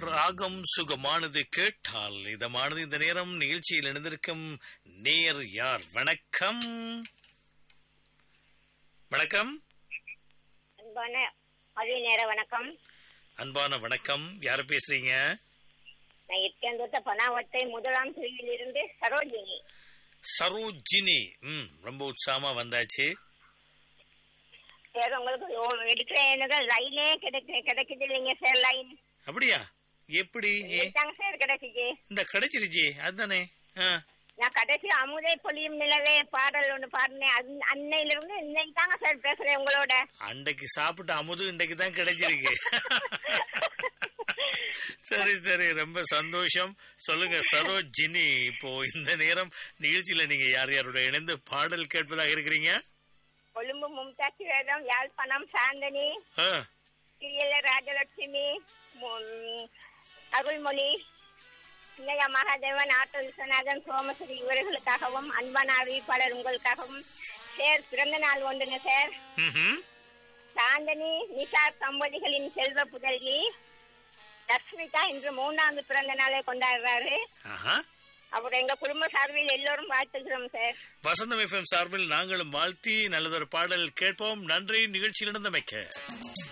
ராகம் சுகமானது கேட்டால் இதமானது இந்த நேரம் நிகழ்ச்சியில் இணைந்திருக்கும் நேர் யார் வணக்கம் வணக்கம் அன்பான மதிய நேர வணக்கம் அன்பான வணக்கம் யாரு பேசுறீங்க நான் எட்டந்தொத்த பனாவத்தை முதலாம் பிரிவிலிருந்து சரோஜினி சரோஜினி ம் ரொம்ப உற்சாகமா வந்தாச்சு சார் உங்களுக்கு ஓ- எடுக்கிற எனக்கு லைனே கிடைக்கு கிடைக்குது இல்லைங்க சார் லைன் அப்படியா எப்படி ஏ, தாங்க சார் கிடைக்குது இந்த கிடைச்சிருச்சு அதுதானே ஆ, நான் கடைசி அமுதை பொழியும் நிலவே பாடல் ஒன்று பாடினேன் அன்- அன்னையில இருந்து இன்னைக்கு தாங்க சார் பேசுறேன் உங்களோட அன்னைக்கு சாப்பிட்ட அமுது இன்றைக்கு தான் கிடைச்சிருக்கு சரி சரி ரொம்ப சந்தோஷம் சொல்லுங்க சரோஜினி இப்போ இந்த நேரம் நிகழ்ச்சியில நீங்க யார் யாரோட இணைந்து பாடல் கேட்பதாக இருக்கிறீங்க கொழும்பு மும்தாஜ் வேதம் யாழ்ப்பாணம் சாந்தனி ஆ, கிரியல ராஜலட்சுமி மு- அருள்மொழி சின்னையா மகாதேவன் ஆட்டோ விஸ்வநாதன் சோமஸ்ரீ இவர்களுக்காகவும் அன்பான அறிவிப்பாளர் உங்களுக்காகவும் சார் பிறந்த நாள் ஒன்றுங்க சார் ம்ஹும். சாந்தனி நிஷார் தம்பதிகளின் செல்வ புதல்வி லக்ஷ்மிகா இன்று மூன்றாவது பிறந்த நாளை கொண்டாடுறாரு ஆஹா. அவர் எங்க குடும்ப சார்பில் எல்லோரும் வாழ்த்துகிறோம் சார் வசந்தம் எஃப்எம் சார்பில் நாங்களும் வாழ்த்தி நல்லதொரு பாடல் கேட்போம் நன்றி நிகழ்ச்சியில் இணைந்தமைக்க